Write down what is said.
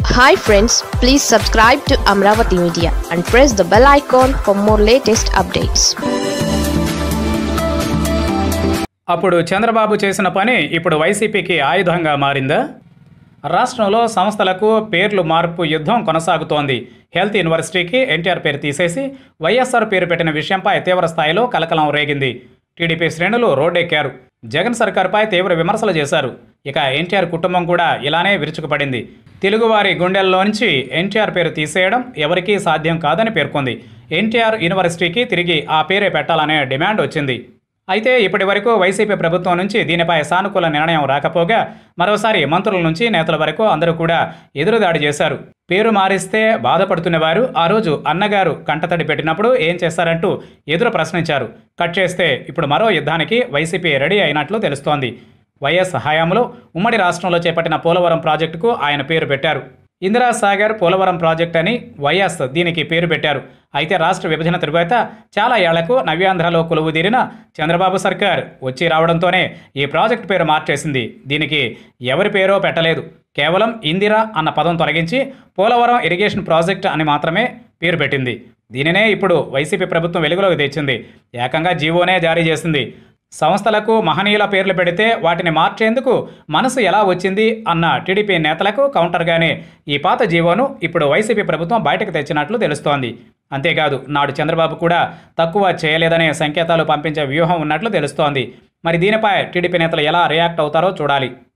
hi friends please subscribe to Amaravati media and press the bell icon for more latest updates అప్పుడు చంద్రబాబు చేసిన పని ఇప్పుడు వైసీపీకి ఆయుధంగా మారిందా రాష్ట్రంలో సంస్థలకు పేర్లు మార్పు యుద్ధం కొనసాగుతోంది హెల్త్ యూనివర్సిటీకి ఎన్టీఆర్ పేరు తీసేసి వైఎస్ఆర్ పేరు పెట్టిన విషయంపై తీవ్ర స్థాయిలో కలకలం రేగింది టీడీపీ శ్రేణులు రోడ్డెక్కారు జగన్ సర్కార్పై తీవ్ర విమర్శలు చేశారు ఇక ఎన్టీఆర్ కుటుంబం కూడా ఇలానే విరుచుకుపడింది తెలుగువారి గుండెల్లోంచి ఎన్టీఆర్ పేరు తీసేయడం ఎవరికీ సాధ్యం కాదని పేర్కొంది ఎన్టీఆర్ యూనివర్సిటీకి తిరిగి ఆ పేరే పెట్టాలనే డిమాండ్ వచ్చింది అయితే ఇప్పటి వరకు వైసీపీ ప్రభుత్వం నుంచి దీనిపై సానుకూల నిర్ణయం రాకపోగా మరోసారి మంత్రుల నుంచి నేతల వరకు అందరూ కూడా ఎదురుదాడి చేశారు పేరు మారిస్తే బాధపడుతున్న వారు ఆ రోజు అన్నగారు కంటతడి పెట్టినప్పుడు ఏం చేశారంటూ ఎదురు ప్రశ్నించారు కట్ చేస్తే ఇప్పుడు మరో యుద్ధానికి వైసీపీ రెడీ అయినట్లు తెలుస్తోంది వైఎస్ హయాంలో ఉమ్మడి రాష్ట్రంలో చేపట్టిన పోలవరం ప్రాజెక్టుకు ఆయన పేరు పెట్టారు ఇందిరా సాగర్ పోలవరం ప్రాజెక్ట్ అని వైఎస్ దీనికి పేరు పెట్టారు అయితే రాష్ట్ర విభజన తరువాత చాలా ఏళ్లకు నవ్యాంధ్రలో కొలువుదీరిన చంద్రబాబు సర్కార్ వచ్చి రావడంతోనే ఈ ప్రాజెక్ట్ పేరు మార్చేసింది దీనికి ఎవరి పేరో పెట్టలేదు కేవలం ఇందిరా అన్న పదం తొలగించి పోలవరం ఇరిగేషన్ ప్రాజెక్ట్ అని మాత్రమే పేరు పెట్టింది దీనినే ఇప్పుడు వైసీపీ ప్రభుత్వం వెలుగులోకి తెచ్చింది ఏకంగా జీవోనే జారీ చేసింది సంస్థలకు మహనీయుల పేర్లు పెడితే వాటిని మార్చేందుకు మనసు ఎలా వచ్చింది అన్న టీడీపీ నేతలకు కౌంటర్గానే ఈ పాత జీవోను ఇప్పుడు వైసీపీ ప్రభుత్వం బయటకు తెచ్చినట్లు తెలుస్తోంది అంతేకాదు నాడు చంద్రబాబు కూడా తక్కువ చేయలేదనే సంకేతాలు పంపించే వ్యూహం ఉన్నట్లు తెలుస్తోంది మరి దీనిపై టీడీపీ నేతలు ఎలా రియాక్ట్ అవుతారో చూడాలి